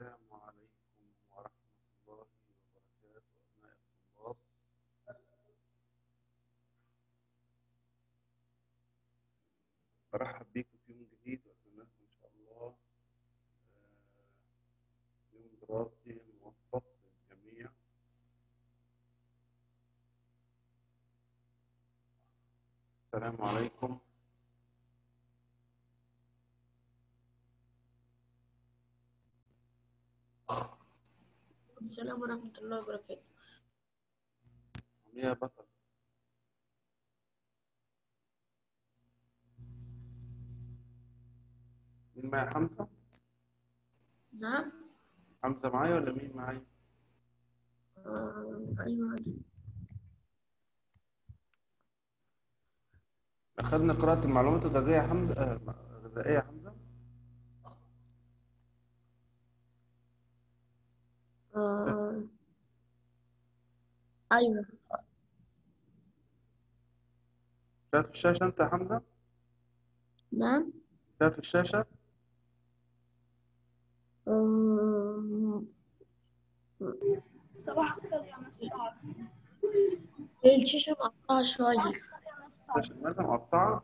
السلام عليكم ورحمة الله وبركاته أبناء الطلاب برحب بيكم في يوم جديد وأتمنى لكم إن شاء الله آه، يوم دراسي موفق للجميع السلام عليكم السلام ورحمة الله وبركاته يا بطل مين معايا حمزة؟ نعم حمزة معايا ولا مين معايا؟ آه، أيوة أخذنا قراءة المعلومات الغذائية يا حمزة آه، غذائية يا حمزة آه، أيوة شايف الشاشة أنت يا حمزة؟ نعم شايف الشاشة؟ آه، صباح الخير يا مستر الشاشة مقطعة شوية الشاشة مالها مقطعة؟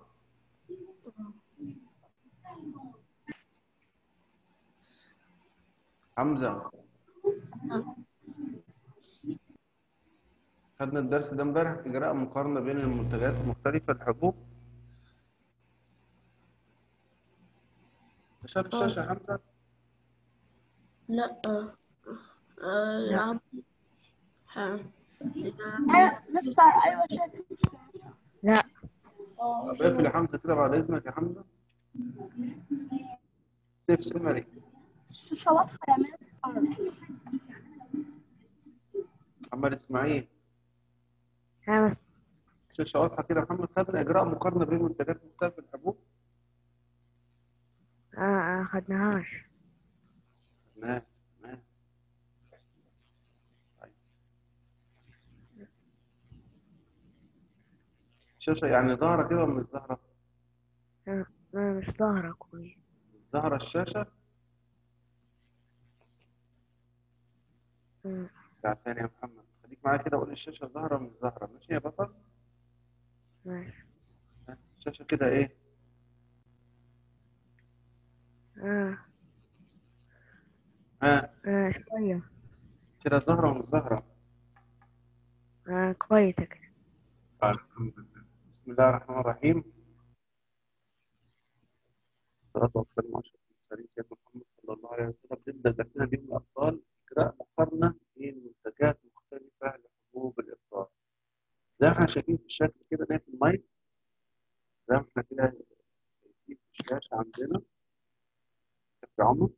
حمزة خدنا الدرس ده امبارح في إجراء مقارنة بين المنتجات المختلفة الحبوب شايف الشاشة يا حمزة؟ لا آه، آه، العب ها. أيوة مستر أيوة شايف لا اه طب اقفل يا حمزة كده بعد إذنك يا حمزة سيف سمري الشاشة واضحة يا مستر محمد إسماعيل ها بس الشاشة واضحة كده يا محمد خدنا إجراء مقارنة بين منتجات مختلفة الحبوب آه آه، خدناهاش تمام تمام طيب. الشاشة يعني ظاهرة كده ولا مش ظاهرة؟ آه، آه، مش ظاهرة كويس مش ظاهرة الشاشة؟ آه، بتاع تاني يا محمد خليك معايا كده وقول الشاشة ظاهرة مش ظاهرة ماشي يا بطل؟ ماشي ها، الشاشة كده إيه؟ آه ها آه شوية كده ظاهرة ومش ظاهرة؟ آه كويسة كده طيب، الحمد لله بسم الله الرحمن الرحيم الصلاة والسلام على أشرف المرسلين سيدنا محمد صلى الله عليه وسلم نبدأ درسنا بيوم الأبطال إجراء مقارنة بين منتجات مختلفة لحبوب الإفطار زي ما احنا شايفين في الشكل كده ده في المايك زي ما احنا كده شايفين في الشاشة عندنا شوف يا عمر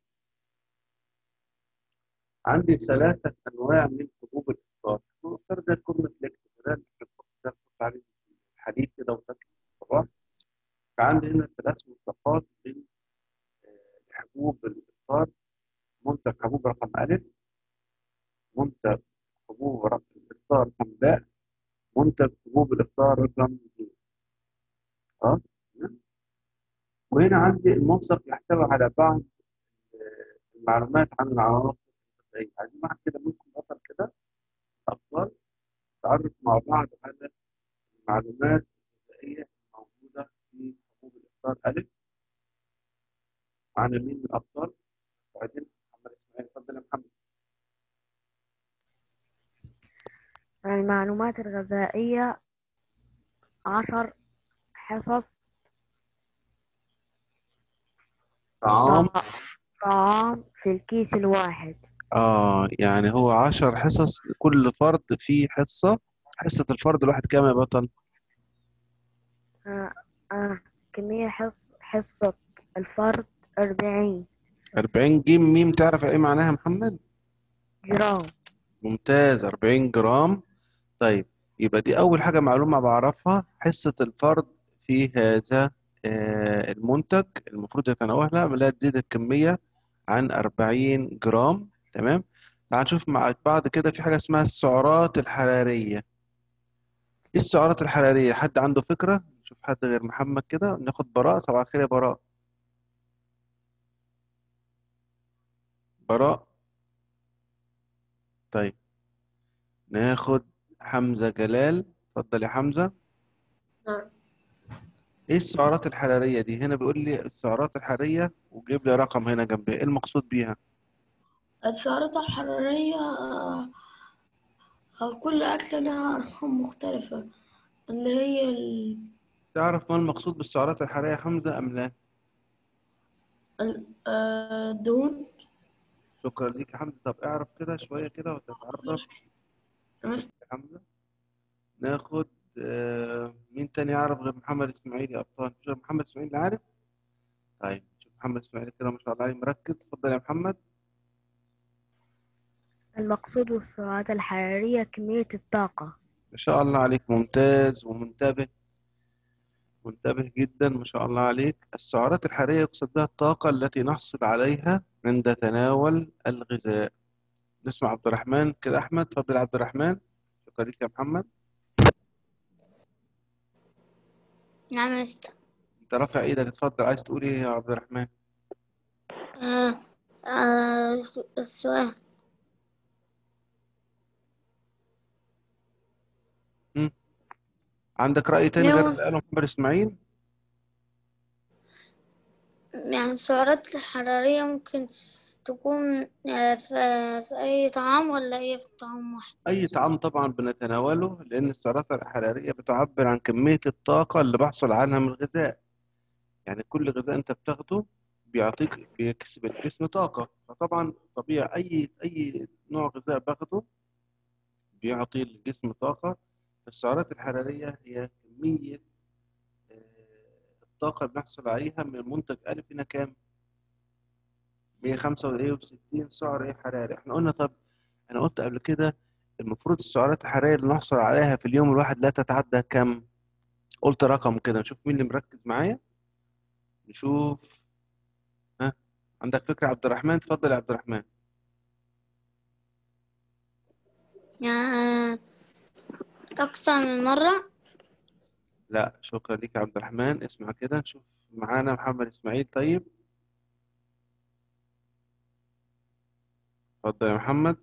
عندي ثلاثة أنواع من حبوب الإفطار الإفطار ده كورن فليكس ده اللي بنحط ده بنحط عليه الحديد كده وتاكل الصباح فعندي هنا ثلاث مصنفات من آه، حبوب الإفطار منتج حبوب رقم ألف منتج حبوب رقم الإفطار رقم باء منتج حبوب الإفطار رقم ج خلاص وهنا عندي المنسق يحتوي على بعض آه، المعلومات عن العناصر الغذائية عايزين واحد كده ممكن بطل كده أفضل نتعرف مع بعض على المعلومات الغذائية الموجودة في حبوب الإفطار ألف معنا مين من الأبطال؟ وبعدين محمد إسماعيل اتفضل يا محمد المعلومات الغذائية عشر حصص طعام طعام في الكيس الواحد اه يعني هو عشر حصص كل فرد فيه حصة حصة الفرد الواحد كام يا بطل؟ آه آه كمية حص حصة الفرد أربعين 40 جيم ميم تعرف ايه معناها يا محمد؟ جرام ممتاز 40 جرام طيب يبقى دي أول حاجة معلومة بعرفها حصة الفرد في هذا آه، المنتج المفروض يتناولها لا تزيد الكمية عن 40 جرام تمام تعال نشوف مع بعض كده في حاجة اسمها السعرات الحرارية ايه السعرات الحرارية حد عنده فكرة نشوف حد غير محمد كده ناخد براء صباح الخير يا براء براء طيب ناخد حمزة جلال اتفضل يا حمزة نعم ايه السعرات الحرارية دي هنا بيقول لي السعرات الحرارية وجيب لي رقم هنا جنبها ايه المقصود بيها السعرات الحرارية آه، آه، كل أكلة لها أرقام مختلفة اللي هي ال... تعرف ما المقصود بالسعرات الحرارية يا حمزة ام لا ال- آه، الدهون شكرا ليك يا حمزة طب اعرف كده شوية كده وتتعرف مس- يا حمزة ناخد آه، مين تاني يعرف غير محمد اسماعيل يا ابطال شوف محمد اسماعيل اللي عارف طيب شوف محمد اسماعيل كده ما شاء الله عليه مركز اتفضل يا محمد المقصود بالسعرات الحرارية كمية الطاقة ما شاء الله عليك ممتاز ومنتبه منتبه جدا ما شاء الله عليك السعرات الحرارية يقصد بها الطاقة التي نحصل عليها عند تناول الغذاء نسمع عبد الرحمن كده أحمد اتفضل يا عبد الرحمن شكرا لك يا محمد نعم يا مستر انت رافع ايدك اتفضل عايز تقول ايه يا عبد الرحمن آه آه السؤال عندك رأي تاني لو- غير اللي قاله محمد اسماعيل يعني السعرات الحرارية ممكن تكون آه، في, في أي طعام ولا هي في طعام واحد أي طعام طبعا بنتناوله لأن السعرات الحرارية بتعبر عن كمية الطاقة اللي بحصل عنها من الغذاء يعني كل غذاء أنت بتاخده بيعطيك بيكسب الجسم طاقة فطبعا طبيعي أي أي نوع غذاء باخده بيعطي الجسم طاقة السعرات الحرارية هي كمية آه، الطاقة اللي بنحصل عليها من منتج ألف هنا كام؟ 165 سعر إيه حراري احنا قلنا طب أنا قلت قبل كده المفروض السعرات الحرارية اللي نحصل عليها في اليوم الواحد لا تتعدى كم؟ قلت رقم كده نشوف مين اللي مركز معايا نشوف ها عندك فكرة يا عبد الرحمن اتفضل يا عبد الرحمن يعني أكثر من مرة لا شكرا ليك يا عبد الرحمن اسمع كده نشوف معانا محمد اسماعيل طيب اتفضل يا محمد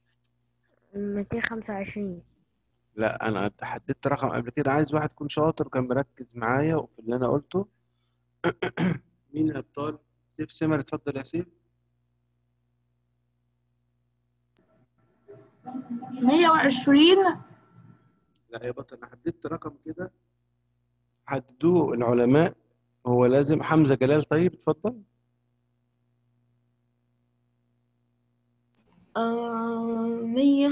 225 لا انا حددت رقم قبل كده عايز واحد يكون شاطر وكان مركز معايا وفي اللي انا قلته مين يا ابطال سيف سمر اتفضل يا سيف 120 لا يا بطل انا حددت رقم كده حددوه العلماء هو لازم حمزة جلال طيب اتفضل آه، مية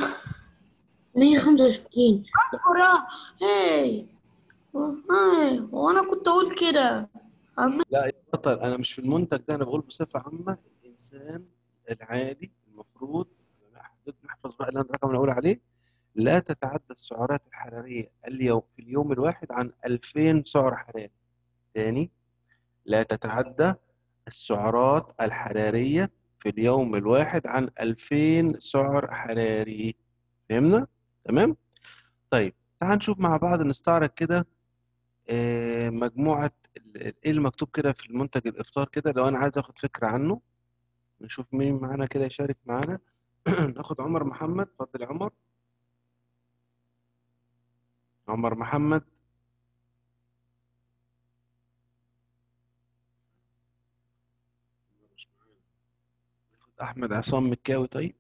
165 أقرأ هاي هاي وأنا كنت أقول كده لا يا بطل انا مش في المنتج ده انا بقول بصفة عامة الانسان العادي المفروض حدد نحفظ بقى اللي انا الرقم اللي اقول عليه لا تتعدى السعرات الحرارية اليوم في اليوم الواحد عن 2000 سعر حراري تاني لا تتعدى السعرات الحرارية في اليوم الواحد عن 2000 سعر حراري فهمنا؟ تمام؟ طيب تعال نشوف مع بعض نستعرض كده آه، مجموعة ال- ال- ايه المكتوب كده في المنتج الافطار كده لو انا عايز اخد فكرة عنه نشوف مين معانا كده يشارك معانا ناخد عمر محمد اتفضل يا عمر عمر محمد ناخد احمد عصام مكاوي طيب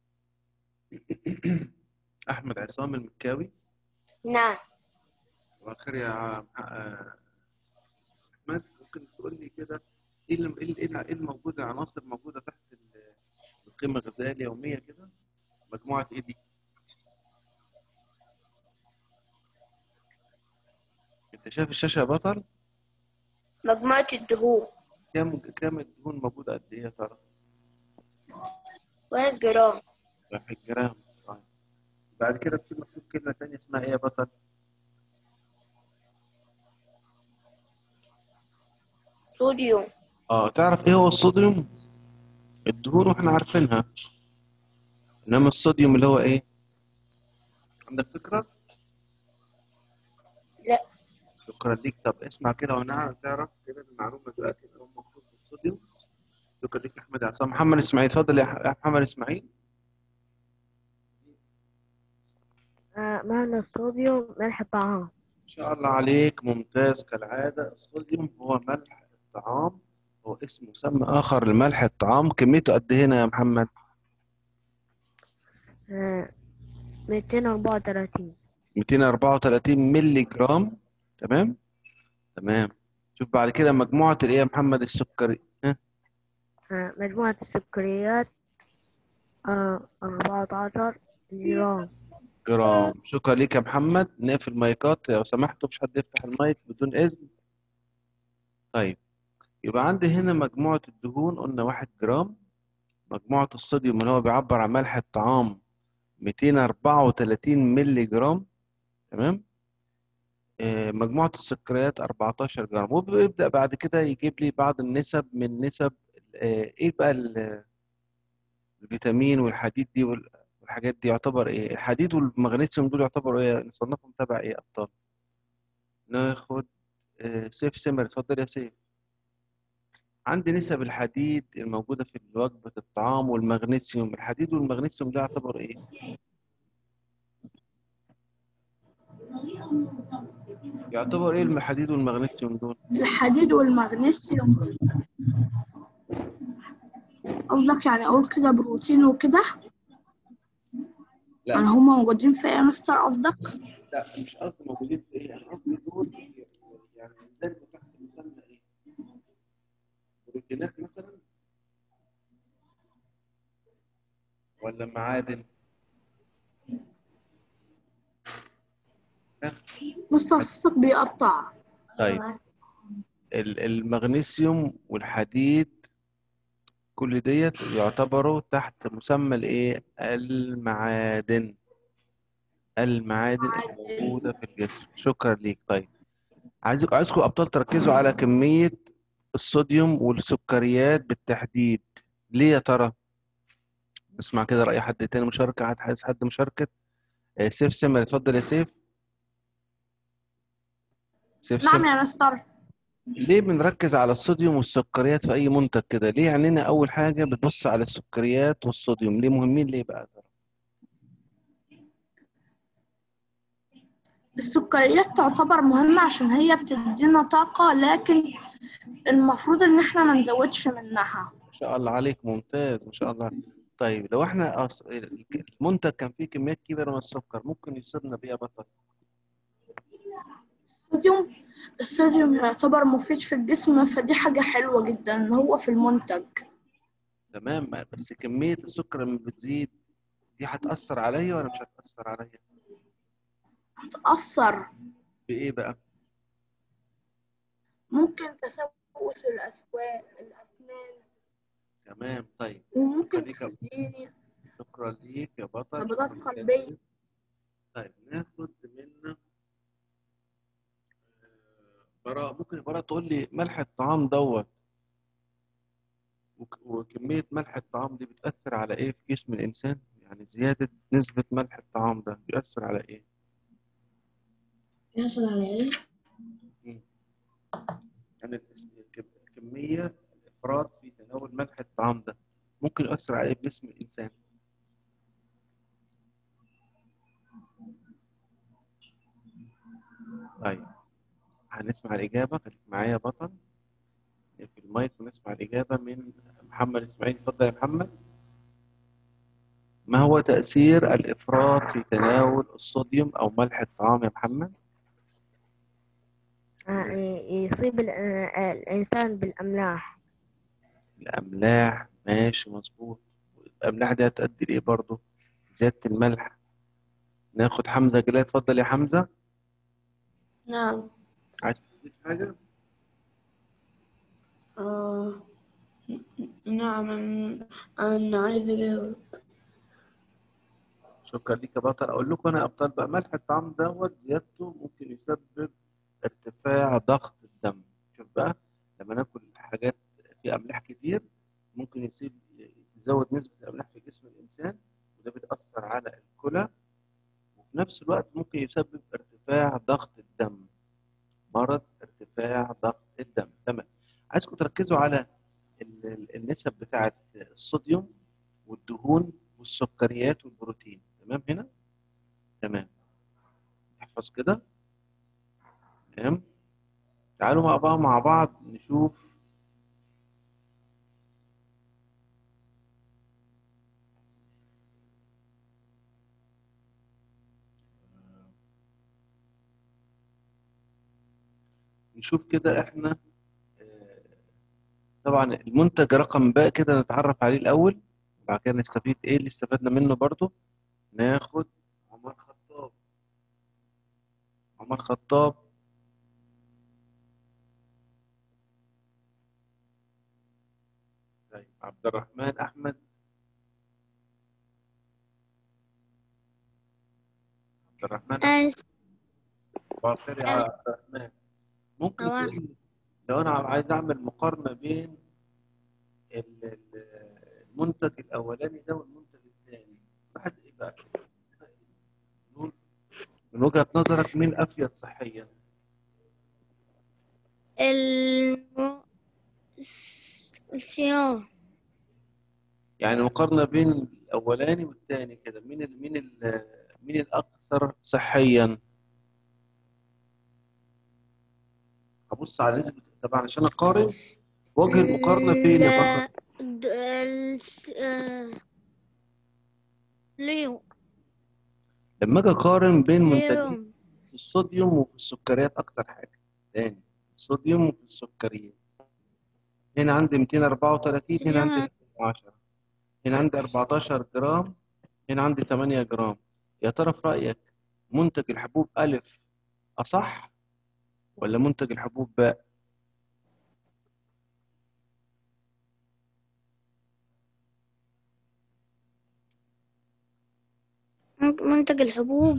احمد عصام المكاوي نعم واخر يا ع- آه، احمد ممكن تقول لي كده ايه اللي ايه اللي- إيه الموجود العناصر الموجوده تحت ال- القيمه الغذائيه اليوميه كده مجموعه ايه دي انت شايف الشاشه يا بطل مجموعة الدهون كام كام الدهون موجوده قد ايه يا ترى واحد جرام واحد جرام طيب. بعد كده في مكتوب كلمه ثانيه اسمها ايه يا بطل صوديوم اه تعرف ايه هو الصوديوم الدهون واحنا عارفينها انما الصوديوم اللي هو ايه عندك فكره لا شكرا ليك طب اسمع كده ونعرف تعرف كده المعلومه دلوقتي اللي هو المفروض الصوديوم شكرا ليك يا احمد عصام محمد اسماعيل اتفضل يا ح- يا محمد اسماعيل معنى الصوديوم ملح الطعام ان شاء الله عليك ممتاز كالعاده الصوديوم هو ملح الطعام هو اسم مسمى اخر لملح الطعام كميته قد إيه هنا يا محمد آه، 234 234 مللي جرام تمام تمام شوف بعد كده مجموعه الايه يا محمد السكري ها آه، مجموعة السكريات آه، 14 جرام جرام شكرا ليك يا محمد نقفل المايكات لو سمحتوا مش حد يفتح المايك بدون اذن طيب يبقى عندي هنا مجموعة الدهون قلنا واحد جرام مجموعة الصوديوم اللي هو بيعبر عن ملح الطعام 234 مللي جرام تمام آه، مجموعة السكريات 14 جرام وبيبدأ بعد كده يجيب لي بعض النسب من نسب آه، ايه بقى ال- الفيتامين والحديد دي وال- والحاجات دي يعتبر ايه الحديد والمغنيسيوم دول يعتبروا ايه نصنفهم تبع ايه ابطال ناخد آه، سيف سمر اتفضل يا سيف عندي نسب الحديد الموجودة في وجبة الطعام والمغنيسيوم الحديد والمغنيسيوم ده يعتبر ايه يعتبر ايه الحديد والمغنيسيوم دول الحديد والمغنيسيوم قصدك يعني اقول كده بروتين وكده لا. يعني هما موجودين في ايه يا مستر قصدك لا مش قصدي موجودين في ايه انا قصدي دول يعني ذلك تحت مسمى ايه بروتينات مثلا ولا معادن مستر صوتك بيقطع طيب ال- المغنيسيوم والحديد كل ديت يعتبروا تحت مسمى الايه المعادن المعادن الموجودة في الجسم شكرا ليك طيب عايزك عايزكم ابطال تركزوا على كمية الصوديوم والسكريات بالتحديد ليه يا ترى نسمع كده رأي حد تاني مشاركة حد عايز حد مشاركة آه، سيف سمر اتفضل يا سيف سيف نعم سمر يا مستر ليه بنركز على الصوديوم والسكريات في أي منتج كده؟ ليه عينينا أول حاجة بتبص على السكريات والصوديوم؟ ليه مهمين ليه بقى؟ السكريات تعتبر مهمة عشان هي بتدينا طاقة لكن المفروض ان احنا ما نزودش منها ما شاء الله عليك ممتاز ما شاء الله طيب لو احنا أص... المنتج كان فيه كميات كبيرة من السكر ممكن يصيبنا بيه بطل الصوديوم الصوديوم يعتبر مفيد في الجسم فدي حاجة حلوة جدا ان هو في المنتج تمام بس كمية السكر لما بتزيد دي هتأثر عليا ولا مش هتأثر عليا؟ هتأثر بإيه بقى؟ ممكن تسوس الأسواق الأسنان تمام طيب وممكن خليك أب- تديني شكرا ليك يا بطل نبضات شكراً لك يا قلبية. سيد. طيب ناخد منك آه، براء ممكن يا براء تقول لي ملح الطعام دوت وك- وكمية ملح الطعام دي بتأثر على إيه في جسم الإنسان؟ يعني زيادة نسبة ملح الطعام ده بيأثر على إيه؟ يحصل على ايه؟ يعني الس- الكم- الكمية الإفراط في تناول ملح الطعام ده ممكن يؤثر على إيه في جسم الإنسان؟ طيب هنسمع الإجابة خليك معايا يا بطل في المايك ونسمع الإجابة من محمد إسماعيل اتفضل يا محمد ما هو تأثير الإفراط في تناول الصوديوم أو ملح الطعام يا محمد؟ آه، يصيب ال- آه، الإنسان بالأملاح الأملاح ماشي مظبوط الأملاح دي هتؤدي لإيه برضه؟ زيادة الملح ناخد حمزة جلال اتفضل يا حمزة نعم عايز تضيف حاجة؟ آه. نعم أنا- أنا عايز أجاوب شكرا ليك يا بطل أقول لكم أنا يا أبطال بقى ملح الطعام دوت زيادته ممكن يسبب ارتفاع ضغط الدم شوف بقى لما ناكل حاجات فيها أملاح كتير ممكن يصيب تزود نسبة الأملاح في جسم الإنسان وده بيتأثر على الكلى وفي نفس الوقت ممكن يسبب ارتفاع ضغط الدم مرض ارتفاع ضغط الدم تمام عايزكم تركزوا على ال- ال- النسب بتاعة الصوديوم والدهون والسكريات والبروتين تمام هنا تمام نحفظ كده تمام تعالوا مع بعض مع بعض نشوف نشوف كده احنا آه، طبعا المنتج رقم باء كده نتعرف عليه الاول وبعد كده نستفيد ايه اللي استفدنا منه برضو ناخد عمر خطاب عمر خطاب طيب عبد الرحمن احمد عبد الرحمن أحمد. أنا صباح الخير يا عبد الرحمن ممكن صباح. تقول لي لو انا عايز اعمل مقارنه بين ال- ال- المنتج الاولاني ده والمنتج الثاني لاحظ ايه بقى نقول من وجهه نظرك مين افيد صحيا الم... الس- السيارة يعني مقارنه بين الاولاني والثاني كده مين ال مين ال مين الاكثر صحيا هبص على نسبه طبعا عشان اقارن وجه المقارنه فين يا بطل ال- د- الس- آه، ليو لما اجي اقارن بين منتجين سيروم في الصوديوم وفي السكريات اكتر حاجه تاني الصوديوم وفي السكريات هنا عندي 234 هنا عندي سلام. 210 هنا عندي 14 جرام هنا عندي 8 جرام يا ترى في رايك منتج الحبوب الف اصح ولا منتج الحبوب باء من- منتج الحبوب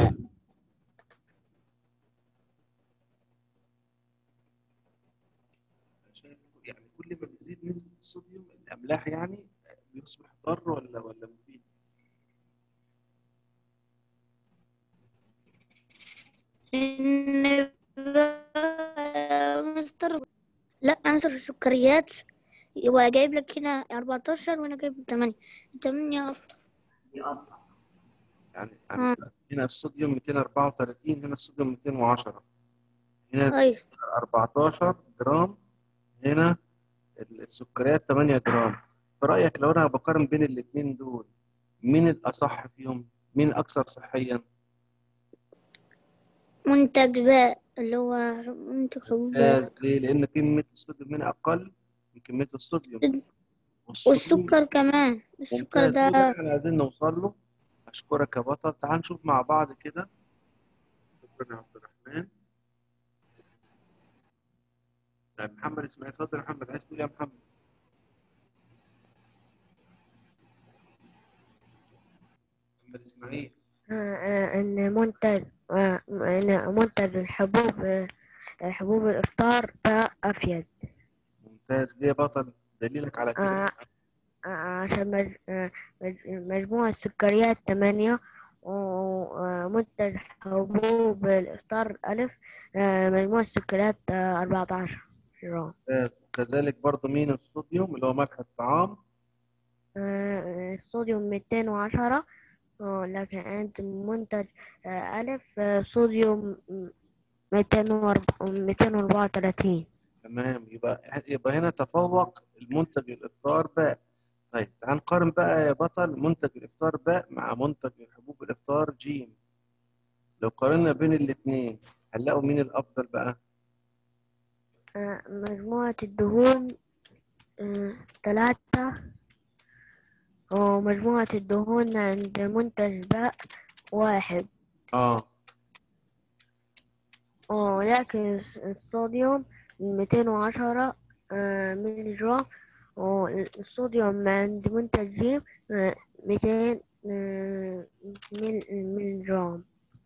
شايف يعني كل ما بتزيد نسبه الصوديوم الاملاح يعني بيصبح ضار ولا ولا مفيد إن بقى مستر لا مستر السكريات يبقى جايب لك هنا 14 وانا جايب 8 8 افضل يقطع يعني يعني هنا الصوديوم 234 هنا الصوديوم 210 هنا ايوه 14 جرام هنا السكريات 8 جرام في رأيك لو أنا بقارن بين الاتنين دول مين الأصح فيهم؟ مين أكثر صحيا؟ منتج باء اللي هو منتج حبوب باء ممتاز ليه؟ لأن كمية الصوديوم هنا أقل من كمية الصوديوم والصوديوم والسكر كمان السكر ممتاز وده ده احنا عايزين نوصل له أشكرك يا بطل تعال نشوف مع بعض كده شكرا يا عبد الرحمن طيب محمد إسماعيل اتفضل يا محمد عايز تقول إيه يا محمد؟ محمد إسماعيل إن منتج آه، إن منتج الحبوب آه، حبوب الإفطار ده أفيد ممتاز ليه يا بطل دليلك على كده آه، آه، عشان مج... آه، مج- مجموع السكريات تمانية ومنتج حبوب الإفطار ألف آه، مجموع السكريات أربعة عشر جرام ممتاز كذلك برضو مين الصوديوم اللي هو ملح الطعام آه، الصوديوم ميتين وعشرة آه، لكن عند منتج آه، ألف آه، صوديوم ميتين وأربعة وتلاتين تمام يبقى يبقى هنا تفوق المنتج الافطار باء طيب تعال نقارن بقى يا بطل منتج الافطار باء مع منتج حبوب الافطار جيم لو قارنا بين الاثنين هنلاقوا مين الافضل بقى آه، مجموعة الدهون آه، ثلاثة ومجموعة الدهون عند منتج باء واحد اه ولكن الصوديوم ميتين وعشرة مللي جرام والصوديوم عند منتج جيم ميتين مللي جرام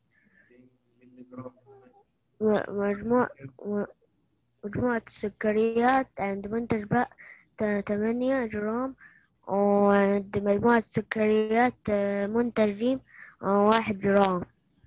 ومجموع و- مجموعة السكريات عند منتج باء ت- تمانية جرام وعند مجموعة السكريات آه، منتج جيم آه، واحد جرام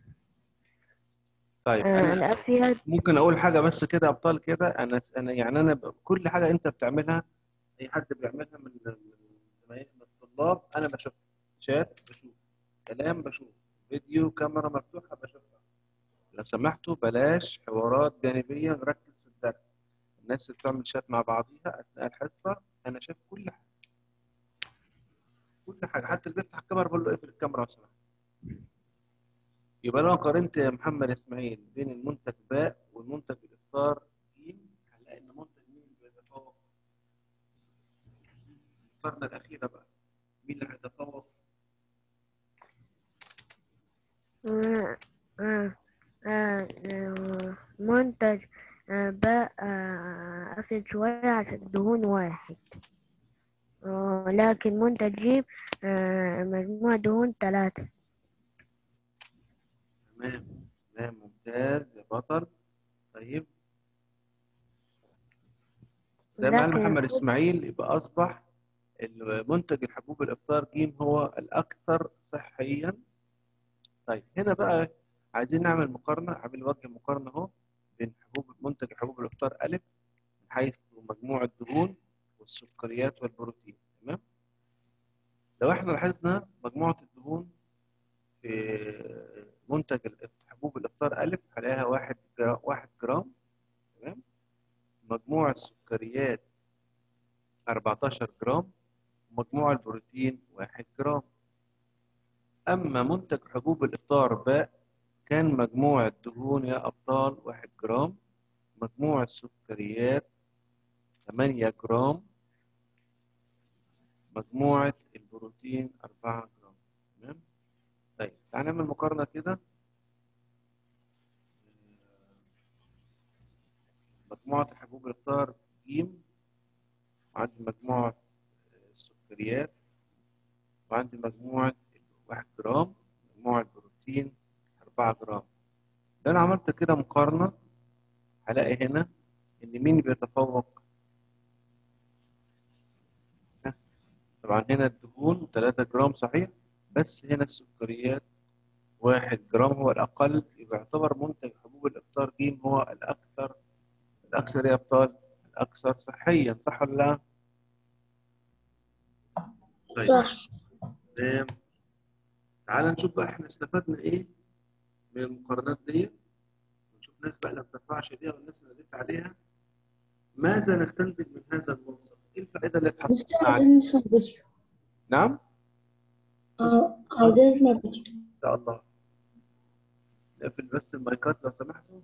طيب آه، انا الأفيد ممكن اقول حاجه بس كده يا ابطال كده انا انا يعني انا ب- كل حاجه انت بتعملها اي حد بيعملها من من زمايلي من الطلاب انا بشوفها شات بشوف كلام بشوف فيديو كاميرا مفتوحه بشوفها لو سمحتوا بلاش حوارات جانبية نركز في الدرس الناس اللي بتعمل شات مع بعضيها أثناء الحصة أنا شايف كل حاجة كل حاجة حتى اللي بيفتح الكاميرا بقول له اقفل الكاميرا لو سمحت يبقى لو أنا قارنت يا محمد إسماعيل بين المنتج باء والمنتج الإفطار جيم هنلاقي إن منتج مين اللي بيتفوق المقارنة الأخيرة بقى مين اللي هيتفوق؟ آه، آه، آه، آه، منتج آه، باء آه، أفيد شوية عشان الدهون واحد آه، لكن منتج جيم آه، مجموع دهون ثلاثة تمام تمام ممتاز يا بطل طيب زي ما قال لكن محمد الفول- اسماعيل يبقى اصبح المنتج الحبوب الافطار جيم هو الاكثر صحيا طيب هنا بقى عايزين نعمل مقارنه عامل وجه مقارنه اهو بين حبوب منتج حبوب الافطار الف من حيث مجموع الدهون والسكريات والبروتين تمام لو احنا لاحظنا مجموعه الدهون في منتج الإف- حبوب الافطار الف هلاقيها واحد جرام واحد جرام تمام مجموع السكريات 14 جرام ومجموع البروتين 1 جرام أما منتج حبوب الإفطار باء كان مجموع الدهون يا أبطال 1 جرام مجموع السكريات 8 جرام مجموعة البروتين 4 جرام تمام طيب تعالى نعمل مقارنة كده مجموعة حبوب الإفطار جيم وعندي مجموعة السكريات وعندي مجموعة واحد جرام مجموع البروتين أربعة جرام لو أنا عملت كده مقارنة هلاقي هنا إن مين بيتفوق ها؟ طبعا هنا الدهون 3 جرام صحيح بس هنا السكريات واحد جرام هو الأقل يبقى يعتبر منتج حبوب الإفطار جيم هو الأكثر الأكثر يا أبطال الأكثر صحيا صح ولا لا؟ طيب صح تمام تعال نشوف بقى احنا استفدنا ايه من المقارنات دي ونشوف ناس بقى اللي ما بتنفعش ايديها والناس اللي نديت عليها ماذا نستنتج من هذا المنصب؟ ايه الفائده اللي بس اتحصلنا عليها؟ عايزين نسمع فيديو نعم؟ اه عايزين نسمع فيديو ان شاء الله نقفل بس المايكات لو سمحتوا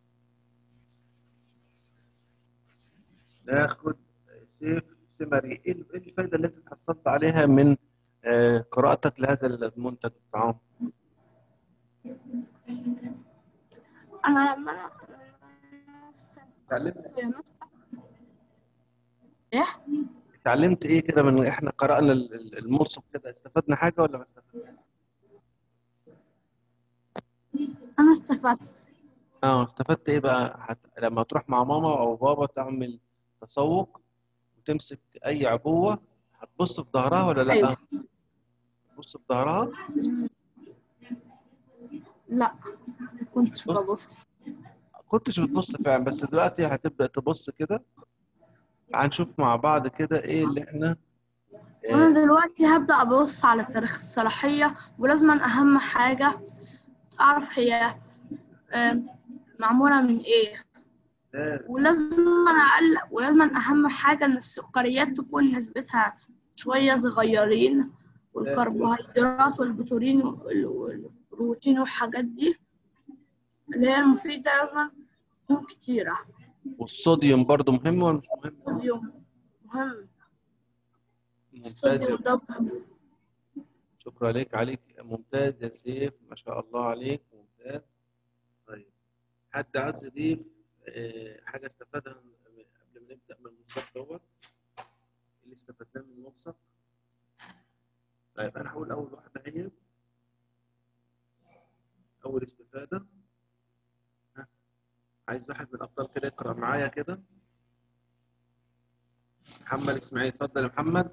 ناخد سيف سمري ايه ال- إيه الفائده اللي انت حصلت عليها من آه، قراءتك لهذا المنتج الطعام؟ انا لما انا اتعلمت ايه اتعلمت ايه كده من احنا قرأنا ال- ال- الملصق كده استفدنا حاجة ولا ما استفدناش؟ انا استفدت اه استفدت ايه بقى؟ هت... لما تروح مع ماما او بابا تعمل تسوق وتمسك اي عبوة هتبص في ظهرها ولا لا؟ أيوة. تبص في ظهرها لا كنت ببص كنتش بتبص فعلا بس دلوقتي هتبدأ تبص كده هنشوف مع بعض كده ايه اللي احنا انا آه دلوقتي هبدأ ابص على تاريخ الصلاحية ولازم اهم حاجة اعرف هي آم، معمولة من ايه آه، ولازم أنا أقل ولازم أهم حاجة إن السكريات تكون نسبتها شوية صغيرين والكربوهيدرات والبروتين وال- والبروتين والحاجات دي اللي هي المفيدة لازم تكون كتيرة والصوديوم برضو مهم ولا مش مهم؟ صوديوم مهم ممتاز يا صوديوم ده مهم. شكرا لك عليك ممتاز يا سيف ما شاء الله عليك ممتاز طيب حد عايز يضيف آه، حاجة استفادها من- قبل ما نبدأ من الملصق دوت إيه اللي استفدناه من الملصق طيب أنا هقول أول واحدة هي أول استفادة ها. عايز واحد من الأبطال كده يقرأ معايا كده محمد إسماعيل اتفضل يا محمد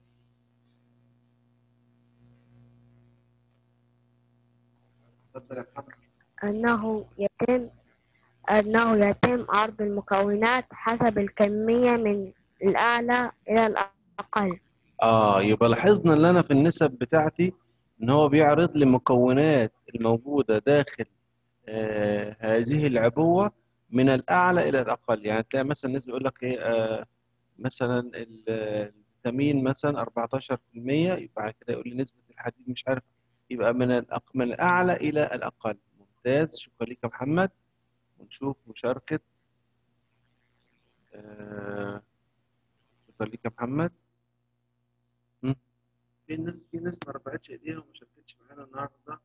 اتفضل يا محمد أنه يتم أنه يتم عرض المكونات حسب الكمية من الأعلى إلى الأقل اه يبقى لاحظنا ان انا في النسب بتاعتي ان هو بيعرض لي المكونات الموجوده داخل آه هذه العبوة من الأعلى إلى الأقل يعني تلاقي مثلا الناس بيقول لك إيه آه مثلا ال- الفيتامين مثلا 14% يبقى بعد كده يقول لي نسبة الحديد مش عارف يبقى من الأق... من الأعلى إلى الأقل ممتاز شكرا لك يا محمد ونشوف مشاركة آه، شكرا لك يا محمد مم. في ناس في ناس ما رفعتش ايديها وما شاركتش معانا النهارده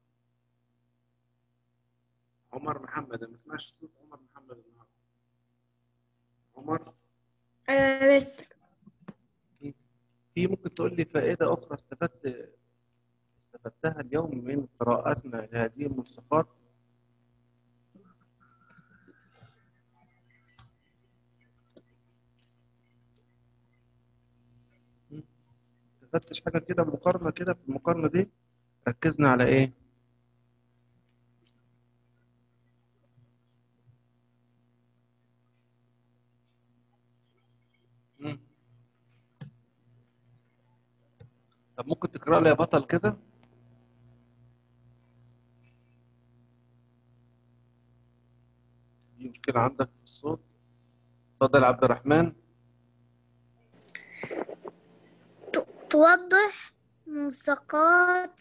عمر محمد أنا ما سمعش صوت عمر محمد النهارده عمر أيوة يا مستر في ممكن تقول لي فائدة أخرى استفدت استفدتها اليوم من قراءتنا لهذه الملصقات مم. استفدتش حاجة كده مقارنة كده في المقارنة دي ركزنا على إيه؟ مم. طب ممكن تقرأ لي يا بطل كده؟ في مشكلة عندك في الصوت؟ اتفضل يا عبد الرحمن ت- توضح ملصقات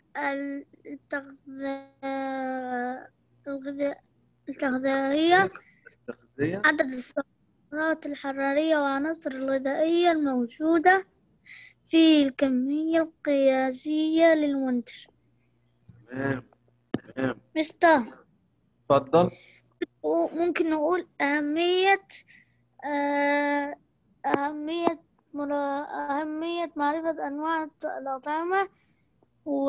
التغذية الغذاء- التغذية التغذية عدد السعرات الحرارية والعناصر الغذائية الموجودة في الكمية القياسية للمنتج تمام تمام مستر اتفضل وممكن نقول أهمية آه، أهمية مرا... أهمية معرفة أنواع الط- الأطعمة و...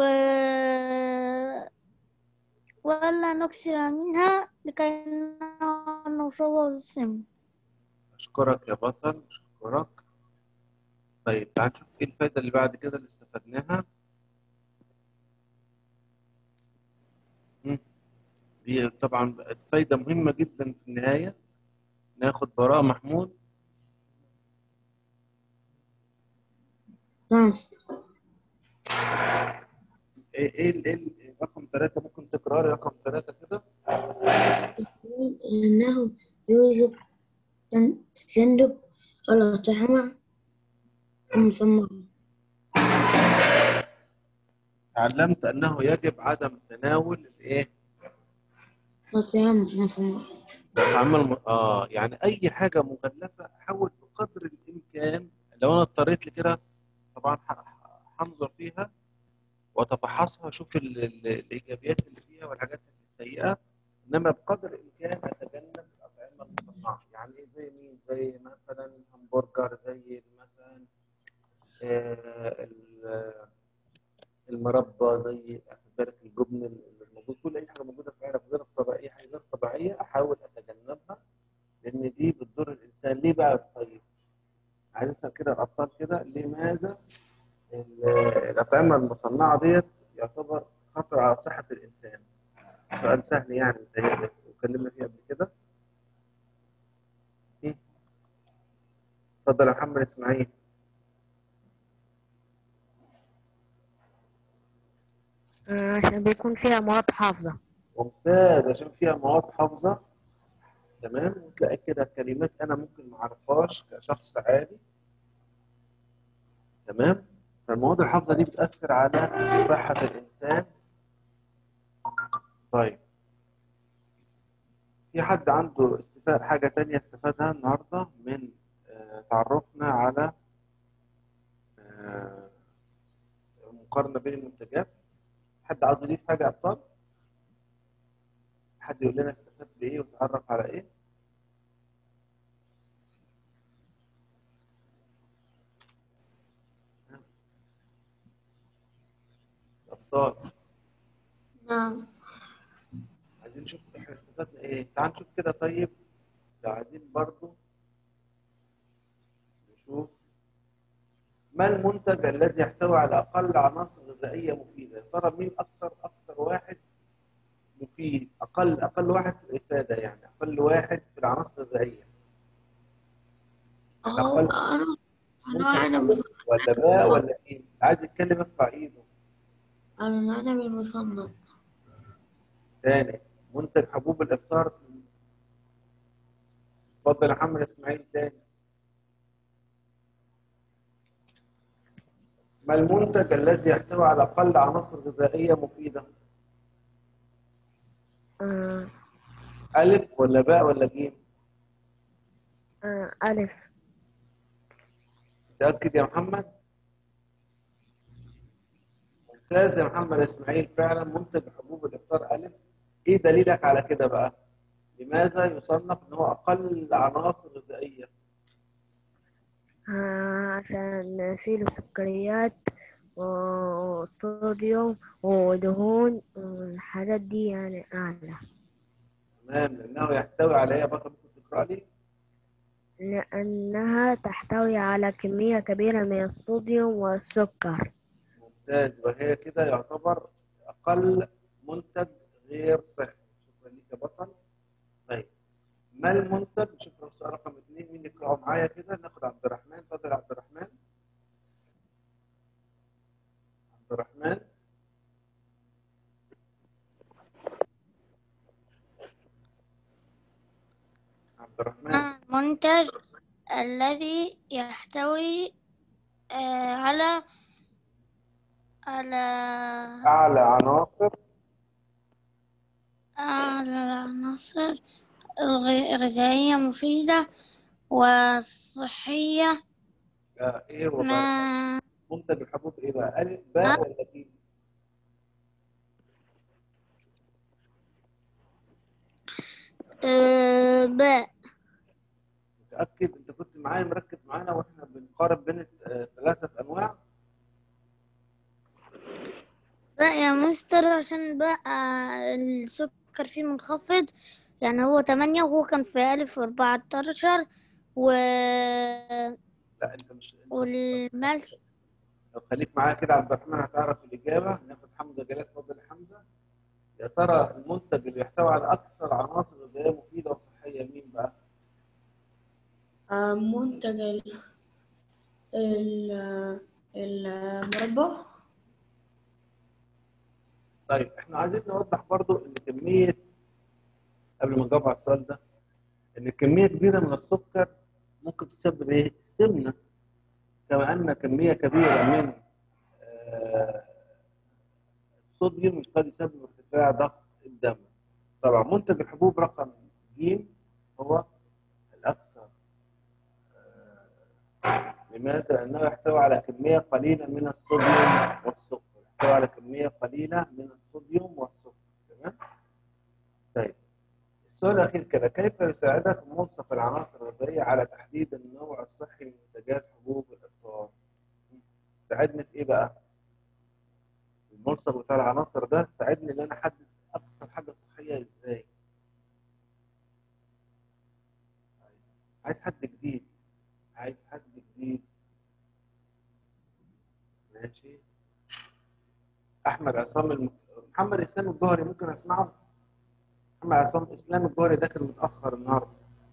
ولا نكثر منها لكي لا نصاب بالسم أشكرك يا بطل أشكرك طيب تعال نشوف إيه الفايدة اللي بعد كده اللي استفدناها مم. دي طبعا بقت فايدة مهمة جدا في النهاية ناخد براءة محمود نعم مستر إيه إيه ال- إيه ال- رقم ثلاثة ممكن تكرار لي رقم ثلاثة كده قلت أنه يوجب تن- تجنب الأطعمة المصنعة تعلمت أنه يجب عدم تناول الإيه الأطعمة المصنعة الطعام الم... اه يعني اي حاجه مغلفه حاول بقدر الامكان لو انا اضطريت لكده طبعا ح- هنظر فيها واتفحصها اشوف ال... ال... الايجابيات اللي فيها والحاجات السيئه انما بقدر الامكان اتجنب الاطعمه المصنعه يعني إيه زي مين زي مثلا همبرجر زي مثلا آه ال- المربى زي أخد بالك الجبن اللي موجود كل اي حاجه موجوده في علب غير طبيعيه اي حاجه غير طبيعيه احاول اتجنبها لان دي بتضر الانسان ليه بقى طيب عايز اسال كده الابطال كده لماذا ال- الاطعمه المصنعه ديت يعتبر خطر على صحه الانسان سؤال سهل يعني متهيألي واتكلمنا فيه قبل كده م? اتفضل يا محمد اسماعيل آه، عشان بيكون فيها مواد حافظة ممتاز عشان فيها مواد حافظة تمام وتلاقي كده كلمات أنا ممكن ما أعرفهاش كشخص عادي تمام فالمواد الحافظة دي بتأثر على صحة الإنسان طيب في حد عنده استفاد حاجة تانية استفادها النهاردة من آه، تعرفنا على آه، مقارنة بين المنتجات حد عاوز يضيف حاجة يا أبطال؟ حد يقول لنا استفدت بإيه وتعرف على إيه؟ أبطال نعم عايزين نشوف إحنا استفدنا إيه؟ تعال نشوف كده طيب لو عايزين برضو نشوف ما المنتج الذي يحتوي على أقل عناصر غذائية مفيدة؟ يا ترى مين أكثر أكثر واحد مفيد؟ أقل أقل واحد في الإفادة يعني أقل واحد في العناصر الغذائية أهو أقل أنا ممكن أنا أنا ألف ولا باء ولا إيه؟ عايز يتكلم يرفع إيده أنا أنا بالمصنع ثاني منتج حبوب الافطار اتفضل يا محمد اسماعيل تاني ما المنتج الذي يحتوي على اقل عناصر غذائيه مفيده آه الف ولا باء ولا جيم آه ألف متاكد يا محمد ممتاز يا محمد اسماعيل فعلا منتج حبوب الافطار الف ايه دليلك على كده بقى لماذا يصنف ان هو اقل عناصر غذائيه آه عشان فيه سكريات وصوديوم ودهون والحاجات دي يعني أعلى تمام لانه يحتوي على ايه يا بطل ممكن تقرا لي لأنها تحتوي على كمية كبيرة من الصوديوم والسكر ممتاز وهي كده يعتبر اقل منتج غير صحي شكرا ليك يا بطل طيب ما المنتج شكرا السؤال رقم اثنين مين يقرأه معايا كده ناخد عبد الرحمن اتفضل يا عبد الرحمن عبد الرحمن عبد الرحمن المنتج الذي يحتوي آه، على على اعلى عناصر على العناصر الغ- الغذائية مفيدة وصحية آه، ايه هو بقى ما منتج الحبوب ايه بقى الف باء ولا جيم آه، باء متاكد انت كنت معايا مركز معانا واحنا بنقارن بين آه، ثلاثه انواع باء يا مستر عشان باء آه، السكر فيه منخفض يعني هو تمانية وهو كان في ألف وأربعتاشر و... لا انت مش أنت والملح طب خليك معايا كده عبد الرحمن هتعرف الاجابه ناخد حمزه جلال اتفضل يا حمزه يا ترى المنتج اللي يحتوي على اكثر عناصر غذائيه مفيده وصحيه مين بقى؟ آه، منتج ال- ال- المربى طيب احنا عايزين نوضح برضو ان كميه قبل ما نجاوب على السؤال ده ان كميه كبيره من السكر ممكن تسبب ايه؟ سمنه كما ان كميه كبيره من آه، الصوديوم قد يسبب ارتفاع ضغط الدم. طبعا منتج الحبوب رقم ج هو الاكثر آه، لماذا؟ لانه يحتوي على كميه قليله من الصوديوم والسكر، يحتوي على كميه قليله من الصوديوم والسكر، تمام؟ طيب السؤال الأخير كده كيف يساعدك منصف العناصر الغذائية على تحديد النوع الصحي من منتجات حبوب الإفطار؟ ساعدني في إيه بقى؟ المنصف بتاع العناصر ده ساعدني إن أنا أحدد أكثر حاجة صحية إزاي؟ عايز حد جديد عايز حد جديد ماشي أحمد عصام الم... محمد إسلام الجوهري ممكن أسمعه؟ محمد عصام اسلام الجوهري داخل متاخر النهارده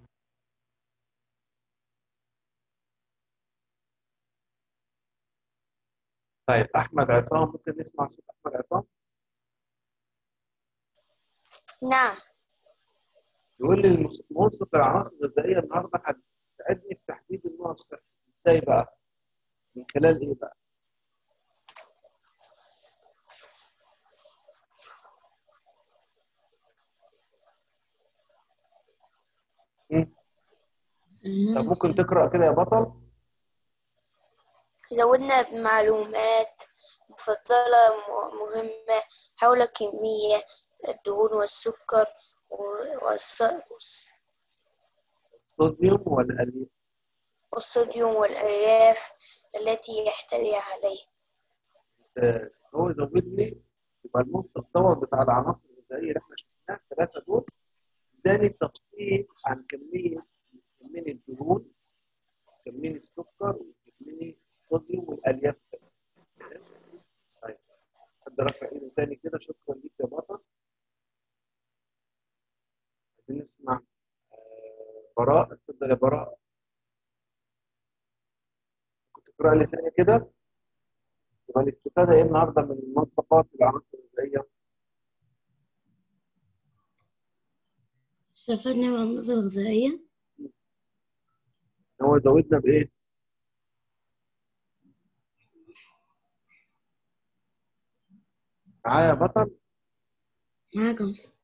طيب احمد عصام ممكن نسمع صوت احمد عصام نعم يقول لي المس- منصف العناصر الغذائيه النهارده هتساعدني في تحديد النوع الصحي ازاي بقى؟ من خلال ايه بقى؟ مم. طب ممكن تقرا كده يا بطل؟ زودنا بمعلومات مفضلة م- مهمة حول كمية الدهون والسكر و- والص- والص- صوديوم ولا الياف؟ والصوديوم والألياف التي يحتوي عليه آه، هو يزود لي يبقى المنصف دوت بتاع العناصر الغذائيه اللي احنا شفناها الثلاثه دول اداني تفصيل عن كميه كميه الدهون كميه السكر وكميه الصوديوم والالياف كمان. طيب حد رفع ايده تاني كده شكرا ليك يا بطل عايزين نسمع آه، براء اتفضل يا براء كنت تقرا لي تاني كده يبقى الاستفاده ايه النهارده من المنطقات العناصر الغذائيه استفدنا من العناصر الغذائية هو زودنا بايه؟ معايا يا بطل معاك يا مستر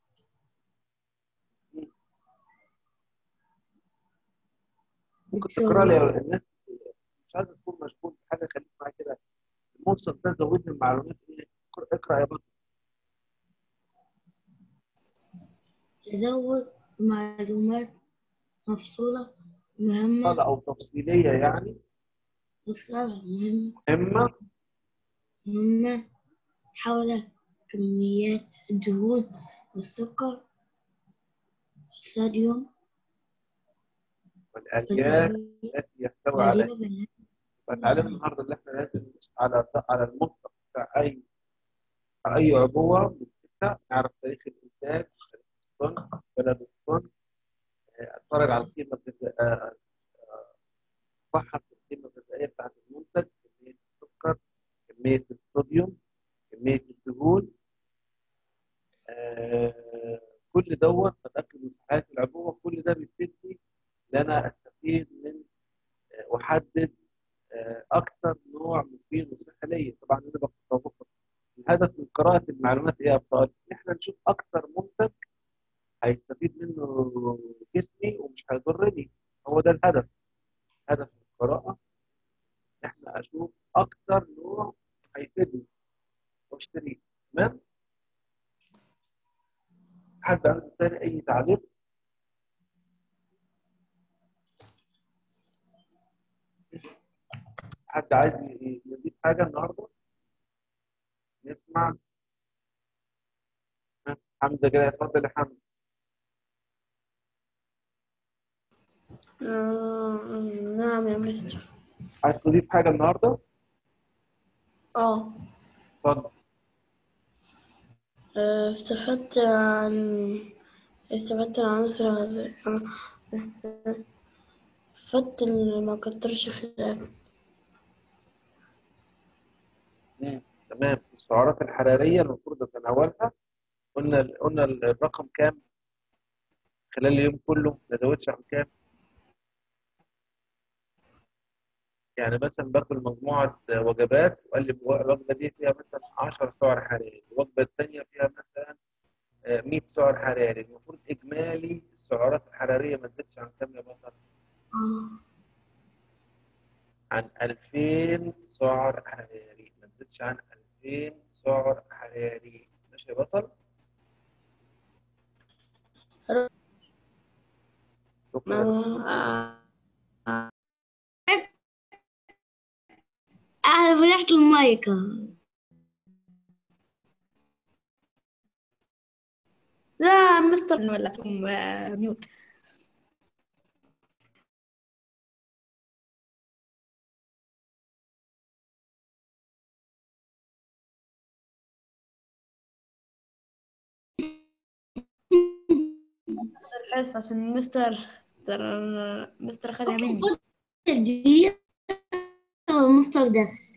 ممكن تقرا لي يا الناس مش عايز تكون مشغول بحاجه خليك معايا كده الموصل ده زودني المعلومات ايه؟ اقرا اقرا يا بطل يزود معلومات مفصولة مهمة مفصلة او تفصيليه يعني مفصلة مهمة مهمه مهمة حول كميات الدهون والسكر والصوديوم والالياف التي يحتوي عليها والغريبة فتعلم النهارده ان احنا لازم على على المطلق بتاع اي اي عبوه بنمسكها نعرف تاريخ الانتاج تاريخ الصنع بلد الصنع آه، اتفرج على القيمه الغذائيه بحث القيمه الغذائيه بتاعت المنتج كميه السكر كميه الصوديوم كميه الدهون آه، كل دوت بتاكد من صحه العبوه كل ده بيفيدني ان انا استفيد من آه، واحدد آه، اكثر نوع مفيد وصحي ليا طبعا انا بفكر الهدف من قراءه المعلومات ايه يا ابطال؟ ان احنا نشوف اكثر منتج هيستفيد منه جسمي ومش هيضرني هو ده الهدف هدف القراءه ان احنا اشوف اكثر نوع هيفيدني واشتريه تمام؟ حد عنده تاني اي تعليق؟ حد عايز ي- يضيف حاجه النهارده؟ نسمع ها، حمزه كده اتفضل يا حمزه آه، نعم يا مستر عايز تضيف حاجه النهارده؟ اه اتفضل آه، استفدت عن استفدت عن العناصر الغذائية استفدت إن ما كترش في الأكل مم. تمام السعرات الحراريه المفروض اتناولها قلنا قلنا الرقم كام خلال اليوم كله ما زودش عن كام يعني مثلا باكل مجموعه وجبات وقال لي الوجبه دي فيها مثلا 10 سعر حراري الوجبه الثانيه فيها مثلا آه، 100 سعر حراري المفروض اجمالي السعرات الحراريه ما تزيدش عن كام يا بطل آه. عن 2000 سعر حراري ما تزيدش عن 2000 سعر حراري ماشي يا بطل شكرا آه. أنا فتحت المايك لا مستر ولا ميوت الحس عشان مستر ترى مستر خدها مني دي المستر ده